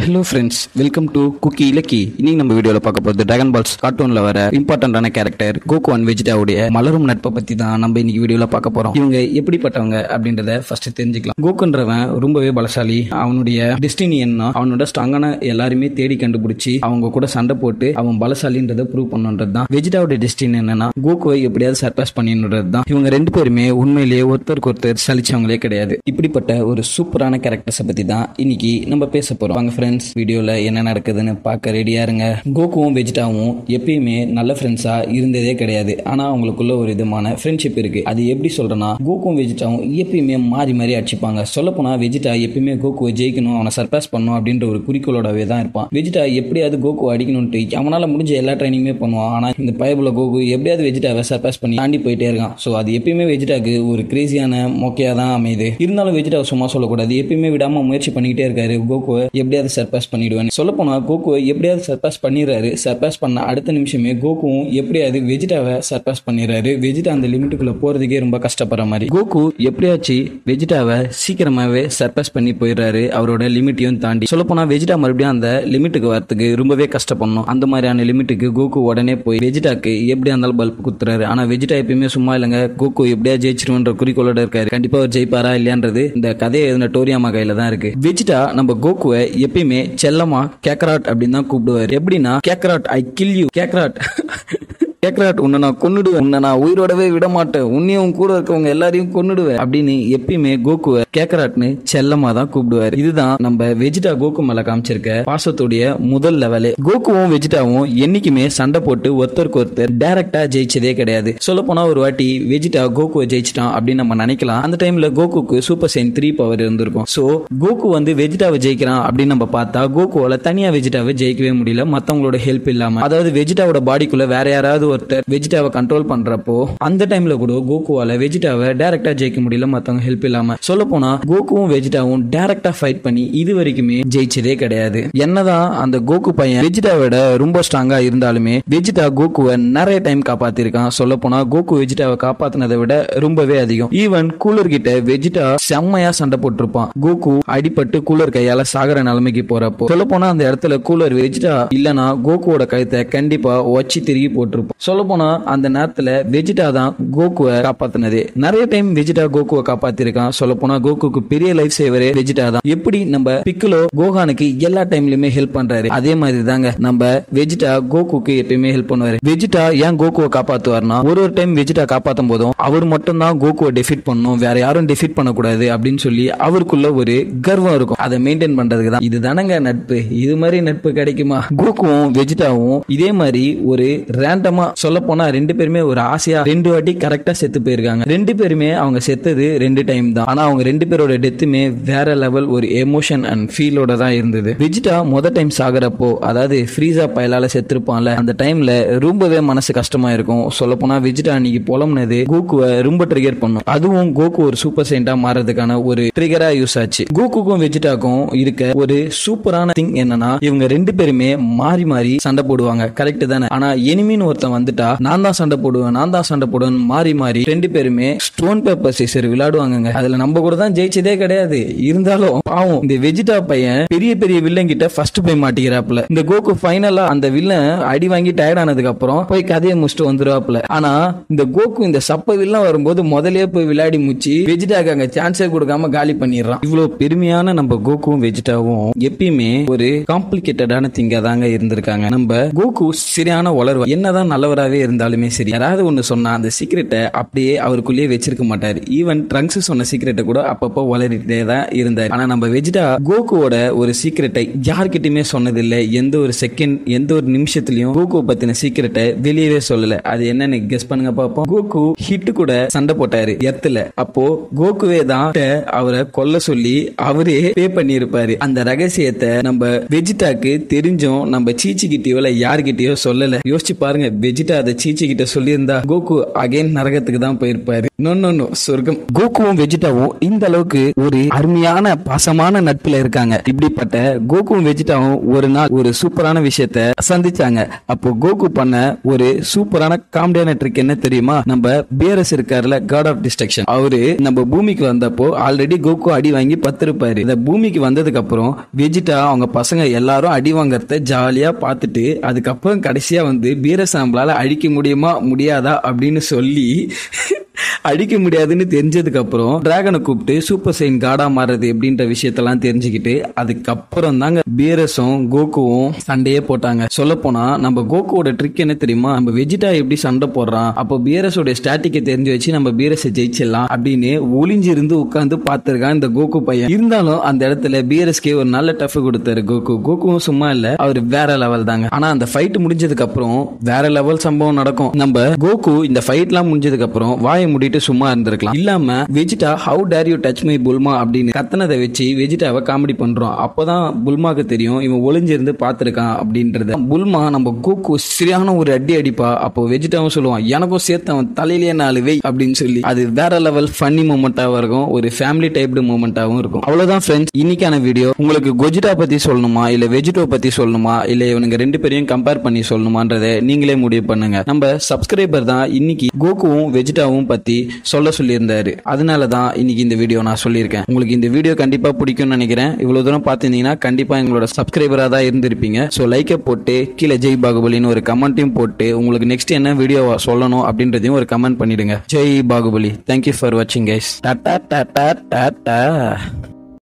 hello friends welcome to குக்கி இலக்கி இன்னைக்கு நம்ம வீடியோவில் பார்க்க போகிறது டிராகன் பால்ஸ் கார்ட்டூனில் வர இம்பார்ட்டண்டான கேரக்டர் கோகு அண்ட் வெஜிடாவுடைய மலரும் நட்பை பற்றி தான் நம்ம இன்னைக்கு வீடியோவில் பார்க்க போகிறோம் இவங்க எப்படிப்பட்டவங்க அப்படின்றத ஃபர்ஸ்ட் தெரிஞ்சுக்கலாம் கோகுன்றவன் ரொம்பவே பலசாலி அவனுடைய டெஸ்டினி என்ன அவனோட ஸ்ட்ராங்கான எல்லாருமே தேடி கண்டுபிடிச்சி அவங்க கூட சண்டை போட்டு அவன் பலசாலின்றதை ப்ரூவ் பண்ணுன்றது தான் வெஜிடாவுடைய டெஸ்டினி என்னன்னா கோகுவை எப்படியாவது சர்பாஸ் பண்ணின்றது தான் இவங்க ரெண்டு பேருமே உண்மையிலேயே ஒருத்தருக்கு ஒருத்தர் சலிச்சவங்களே கிடையாது இப்படிப்பட்ட ஒரு சூப்பரான கேரக்டர்ஸை பற்றி தான் இன்னைக்கு நம்ம பேச போகிறோம் வாங்க ஃப்ரெண்ட்ஸ் வீடியோவில் என்ன நடக்குதுன்னு பார்க்க ரெடியாக இருங்க கோகுவும் வெஜிடாவும் எப்பயுமே நல்ல ஃப்ரெண்ட்ஸாக இருந்ததே கிடையாது ஆனால் அவங்களுக்குள்ள ஒரு விதமான ஃப்ரெண்ட்ஷிப் இருக்கு அது எப்படி சொல்றேன்னா கோகுவும் வெஜிடாவும் எப்பயுமே மாறி மாறி அடிச்சுப்பாங்க சொல்லப்போனால் வெஜிடா எப்பயுமே கோகுவை ஜெயிக்கணும் அவனை சர்பாஸ் பண்ணணும் அப்படின்ற ஒரு குறிக்கோளோடவே தான் இருப்பான் வெஜிடா எப்படியாவது கோகுவை அடிக்கணும்ட்டு அவனால முடிஞ்ச எல்லா ட்ரைனிங்குமே பண்ணுவான் ஆனால் இந்த பயபுல கோகு எப்படியாவது வெஜிடாவை சர்பாஸ் பண்ணி தாண்டி போயிட்டே இருக்கான் ஸோ அது எப்பயுமே வெஜிடாக்கு ஒரு கிரேசியான மொக்கையா தான் அமையுது இருந்தாலும் வெஜிடாவை சும்மா சொல்லக்கூடாது எப்பயுமே விடாம முயற்சி பண்ணிக்கிட்டே இருக்காரு கோகுவை எப்படியாவது சர்பாஸ் பண்ணிடுவேன் சொல்லப்போனா கோகுவை எப்படியாவது சர்பாஸ் பண்ணிடுறாரு சர்பாஸ் பண்ண அடுத்த நிமிஷமே கோகுவும் எப்படியாவது வெஜிடாவை சர்பாஸ் பண்ணிடுறாரு வெஜிடா அந்த லிமிட்டுக்குள்ள போறதுக்கே ரொம்ப கஷ்டப்படுற மாதிரி கோகு எப்படியாச்சும் வெஜிடாவை சீக்கிரமாவே சர்பாஸ் பண்ணி போயிடுறாரு அவரோட லிமிட்டையும் தாண்டி சொல்லப்போனா வெஜிடா மறுபடியும் அந்த லிமிட்டுக்கு வரத்துக்கு ரொம்பவே கஷ்டப்படணும் அந்த மாதிரியான லிமிட்டுக்கு கோகு உடனே போய் வெஜிடாக்கு எப்படி இருந்தாலும் பல்ப் குத்துறாரு ஆனா வெஜிடா எப்பயுமே சும்மா இல்லைங்க கோகு எப்படியா ஜெயிச்சிருவன்ற குறிக்கோளோட இருக்காரு கண்டிப்பா அவர் ஜெயிப்பாரா இல்லையான்றது இந்த கதையை எழுதின டோரியாமா கையில தான் இருக்கு வெஜிடா நம்ம கோகுவை எப்பயுமே செல்லமா கேக்கராட் அப்படின்னு தான் கூப்பிடுவாரு எப்படின்னா கேக்கராட் ஐ கில் யூ கேக்கராட் கேக்கராட் உன்னை நான் கொன்னுடுவேன் உன்னை நான் உயிரோடவே விட மாட்டேன் உன்னையும் உன் கூட இருக்கவங்க எல்லாரையும் கொன்னுடுவேன் அப்படின்னு எப்பயுமே கோகுவை கேக்கராட்னு செல்லமா தான் கூப்பிடுவாரு இதுதான் நம்ம வெஜிடா கோகு மேல காமிச்சிருக்க பாசத்துடைய முதல் லெவலே கோகுவும் வெஜிடாவும் என்னைக்குமே சண்டை போட்டு ஒருத்தருக்கு ஒருத்தர் டைரக்டா ஜெயிச்சதே கிடையாது சொல்ல போனா ஒரு வாட்டி வெஜிடா கோகுவை ஜெயிச்சிட்டான் அப்படின்னு நம்ம நினைக்கலாம் அந்த டைம்ல கோகுக்கு சூப்பர் சைன் த்ரீ பவர் இருந்திருக்கும் சோ கோகு வந்து வெஜிடாவை ஜெயிக்கிறான் அப்படின்னு நம்ம பார்த்தா கோகுவால தனியா வெஜிடாவை ஜெயிக்கவே முடியல மத்தவங்களோட ஹெல்ப் இல்லாம அதாவது வெஜிடாவோட பாடிக்குள்ள வேற யாராவது ஒருத்தர் வெஜிடாவை கண்ட்ரோல் பண்றப்போ அந்த டைம்ல கூட கோகுவால வெஜிடாவை டைரக்டா ஜெயிக்க முடியல மத்தவங்க ஹெல்ப் இல்லாம சொல்ல போனா கோகுவும் வெஜிடாவும் டைரக்டா ஃபைட் பண்ணி இது வரைக்குமே ஜெயிச்சதே கிடையாது என்னதான் அந்த கோகு பையன் வெஜிடாவோட ரொம்ப ஸ்ட்ராங்கா இருந்தாலுமே வெஜிடா கோகுவை நிறைய டைம் காப்பாத்திருக்கான் சொல்ல போனா கோகு வெஜிடாவை காப்பாத்தினதை விட ரொம்பவே அதிகம் ஈவன் கூலர் கிட்ட வெஜிடா செம்மையா சண்டை போட்டிருப்பான் கோகு அடிபட்டு கூலர் கையால சாகர நிலைமைக்கு போறப்போ சொல்ல போனா அந்த இடத்துல கூலர் வெஜிடா இல்லனா கோகுவோட கழுத்தை கண்டிப்பா வச்சு திருகி போட்டிருப்பான் சொல்ல போனா அந்த நேரத்துல வெஜிடா தான் கோகுவை காப்பாத்தினதே நிறைய டைம் வெஜிடா கோகுவை காப்பாத்திருக்கான் சொல்ல போனா கோகுக்கு பெரிய லைஃப் சேவரே வெஜிடா தான் எப்படி நம்ம பிக்குலோ கோகானுக்கு எல்லா டைம்லயுமே ஹெல்ப் பண்றாரு அதே மாதிரி தாங்க நம்ம வெஜிடா கோகுக்கு எப்பயுமே ஹெல்ப் பண்ணுவாரு வெஜிடா ஏன் கோகுவை காப்பாத்துவார்னா ஒரு ஒரு டைம் வெஜிடா காப்பாத்தும் போதும் அவர் மட்டும் தான் கோகுவை டெஃபிட் பண்ணணும் வேற யாரும் டெஃபிட் பண்ணக்கூடாது அப்படின்னு சொல்லி அவருக்குள்ள ஒரு கர்வம் இருக்கும் அதை மெயின்டைன் பண்றதுக்கு தான் இது தானங்க நட்பு இது மாதிரி நட்பு கிடைக்குமா கோகுவும் வெஜிடாவும் இதே மாதிரி ஒரு ரேண்டமா சொல்ல போனா ரெண்டு பேருமே ஒரு ஆசையா ரெண்டு வாட்டி கரெக்டா செத்து போயிருக்காங்க ரெண்டு பேருமே அவங்க செத்தது ரெண்டு டைம் தான் ஆனா அவங்க ரெண்டு பேரோட டெத்துமே வேற லெவல் ஒரு எமோஷன் அண்ட் ஃபீலோட தான் இருந்தது வெஜிடா முத டைம் சாகுறப்போ அதாவது ஃப்ரீசா பயலால செத்துருப்பான்ல அந்த டைம்ல ரொம்பவே மனசு கஷ்டமா இருக்கும் சொல்ல போனா வெஜிடா அன்னைக்கு புலம்புனது கோகுவை ரொம்ப ட்ரிகர் பண்ணும் அதுவும் கோகு ஒரு சூப்பர் செயின்டா மாறதுக்கான ஒரு ட்ரிகரா யூஸ் ஆச்சு கோகுக்கும் வெஜிடாக்கும் இருக்க ஒரு சூப்பரான திங் என்னன்னா இவங்க ரெண்டு பேருமே மாறி மாறி சண்டை போடுவாங்க கரெக்ட் தானே ஆனா எனிமின்னு ஒருத்தன் வந்துட்டா நான் தான் சண்டை போடுவேன் நான் தான் சண்டை போடுவேன் மாறி மாறி ரெண்டு பேருமே ஸ்டோன் பேப்பர் சீசர் விளையாடுவாங்க அதுல நம்ம கூட தான் ஜெயிச்சதே கிடையாது இருந்தாலும் பாவம் இந்த வெஜிடா பையன் பெரிய பெரிய வில்லன் கிட்ட ஃபர்ஸ்ட் போய் மாட்டிக்கிறாப்ல இந்த கோகு ஃபைனலா அந்த வில்லன் அடி வாங்கி டயர்ட் ஆனதுக்கு அப்புறம் போய் கதையை முடிச்சுட்டு வந்துருவாப்ல ஆனா இந்த கோகு இந்த சப்ப வில்லன் வரும்போது முதலே போய் விளையாடி முச்சி வெஜிடாக்கு அங்க சான்ஸே கொடுக்காம காலி பண்ணிடுறான் இவ்வளவு பெருமையான நம்ம கோகுவும் வெஜிடாவும் எப்பயுமே ஒரு காம்ப்ளிகேட்டடான திங்கா தாங்க இருந்திருக்காங்க நம்ம கோகு சரியான வளர்வா என்னதான் நல்லவராகவே இருந்தாலுமே சரி யாராவது ஒண்ணு சொன்னா அந்த சீக்கிரட்டை அப்படியே அவருக்குள்ளேயே வச்சிருக்க மாட்டாரு ஈவன் ட்ரங்க்ஸ் சொன்ன சீக்கிரட்டை கூட அப்பப்போ வளரிட்டே தான் இருந்தார் ஆனா நம்ம வெஜிடா கோகுவோட ஒரு சீக்கிரட்டை யார்கிட்டயுமே சொன்னதில்லை எந்த ஒரு செகண்ட் எந்த ஒரு நிமிஷத்துலயும் கோகு பத்தின சீக்கிரட்டை வெளியவே சொல்லல அது என்னன்னு கெஸ் பண்ணுங்க பாப்போம் கோகு ஹிட் கூட சண்டை போட்டாரு எத்துல அப்போ கோகுவே தான் அவரை கொல்ல சொல்லி அவரே பே பண்ணியிருப்பாரு அந்த ரகசியத்தை நம்ம வெஜிடாக்கு தெரிஞ்சும் நம்ம சீச்சி கிட்டயோ இல்ல யார்கிட்டயோ சொல்லல யோசிச்சு பாருங்க வெஜிடா அதை சீச்சி கிட்ட சொல்லியிருந்தா கோகு அகைன் நரகத்துக்கு தான் போயிருப்பாரு நோ நோ நோ சொர்க்கம் கோகுவும் வெஜிடாவும் இந்த அளவுக்கு ஒரு அருமையான பாசமான நட்புல இருக்காங்க இப்படிப்பட்ட கோகுவும் வெஜிடாவும் ஒரு நாள் ஒரு சூப்பரான விஷயத்த சந்திச்சாங்க அப்போ கோகு பண்ண ஒரு சூப்பரான காமெடியான ட்ரிக் என்ன தெரியுமா நம்ம பிஆர்எஸ் இருக்காருல காட் ஆஃப் டிஸ்ட்ரக்ஷன் அவரு நம்ம பூமிக்கு வந்தப்போ ஆல்ரெடி கோகு அடி வாங்கி பத்திருப்பாரு இந்த பூமிக்கு வந்ததுக்கு அப்புறம் வெஜிடா அவங்க பசங்க எல்லாரும் அடி வாங்கறத ஜாலியா பார்த்துட்டு அதுக்கப்புறம் கடைசியா வந்து பிஆர்எஸ் நம்மளால அழிக்க முடியுமா முடியாதா அப்படின்னு சொல்லி அடிக்க முடியாதுன்னு தெரிஞ்சதுக்கு அப்புறம் டிராகனை கூப்பிட்டு சூப்பர் சைன் காடா மாறுறது எப்படின்ற விஷயத்தெல்லாம் தெரிஞ்சுக்கிட்டு அதுக்கப்புறம் தாங்க பீரஸும் கோகுவும் சண்டையே போட்டாங்க சொல்ல போனா நம்ம கோகுவோட ட்ரிக் என்ன தெரியுமா நம்ம வெஜிடா எப்படி சண்டை போடுறான் அப்போ பீரஸோட ஸ்டாட்டிக்கை தெரிஞ்சு வச்சு நம்ம பீரஸை ஜெயிச்சிடலாம் அப்படின்னு ஒளிஞ்சிருந்து உட்காந்து பார்த்திருக்கான் இந்த கோகு பையன் இருந்தாலும் அந்த இடத்துல பீரஸ்கே ஒரு நல்ல டஃப் கொடுத்தாரு கோகு கோகுவும் சும்மா இல்ல அவர் வேற லெவல் தாங்க ஆனா அந்த ஃபைட் முடிஞ்சதுக்கு அப்புறம் வேற லெவல் சம்பவம் நடக்கும் நம்ம கோகு இந்த ஃபைட்லாம் முடிஞ்சதுக்கு அப்புறம் வாயை மூடிட்டு சும்மா இருந்திருக்கலாம் இல்லாம Vegeta how dare you touch my Bulma அப்படின்னு கத்தனதை வச்சு வெஜிடாவை காமெடி பண்றோம் அப்பதான் புல்மாக்கு தெரியும் இவன் ஒளிஞ்சிருந்து பார்த்திருக்கான் அப்படின்றது புல்மா நம்ம கோகு சரியான ஒரு அடி அடிப்பா அப்போ வெஜிடாவும் சொல்லுவான் எனக்கும் சேர்த்து அவன் தலையிலேயே நாலு வை அப்படின்னு சொல்லி அது வேற லெவல் ஃபன்னி மூமெண்டாவும் இருக்கும் ஒரு ஃபேமிலி டைப்டு மூமெண்டாவும் இருக்கும் அவ்வளவுதான் ஃப்ரெண்ட்ஸ் இன்னைக்கான வீடியோ உங்களுக்கு கொஜிடா பத்தி சொல்லணுமா இல்ல வெஜிடோ பத்தி சொல்லணுமா இல்ல இவனுங்க ரெண்டு பேரையும் கம்பேர் பண்ணி சொல்லணுமான்றதை நீங்களே முடிவு பண்ணுங்க நம்ம சப்ஸ்கிரைபர் தான் இன்னைக்கு கோகுவும் வெஜிடாவும் பத்தி சொல்ல சொல்லியிருந்தாரு அதனால தான் இன்னைக்கு இந்த வீடியோ நான் சொல்லியிருக்கேன் உங்களுக்கு இந்த வீடியோ கண்டிப்பா பிடிக்கும்னு நினைக்கிறேன் இவ்வளவு தூரம் பார்த்திருந்தீங்கன்னா கண்டிப்பா எங்களோட சப்ஸ்கிரைபரா தான் இருந்திருப்பீங்க ஸோ லைக்கை போட்டு கீழே ஜெய் பாகுபலின்னு ஒரு கமெண்ட்டையும் போட்டு உங்களுக்கு நெக்ஸ்ட் என்ன வீடியோ சொல்லணும் அப்படின்றதையும் ஒரு கமெண்ட் பண்ணிடுங்க ஜெய் பாகுபலி தேங்க்யூ ஃபார் வாட்சிங் கைஸ் டாட்டா டாட்டா டாட்டா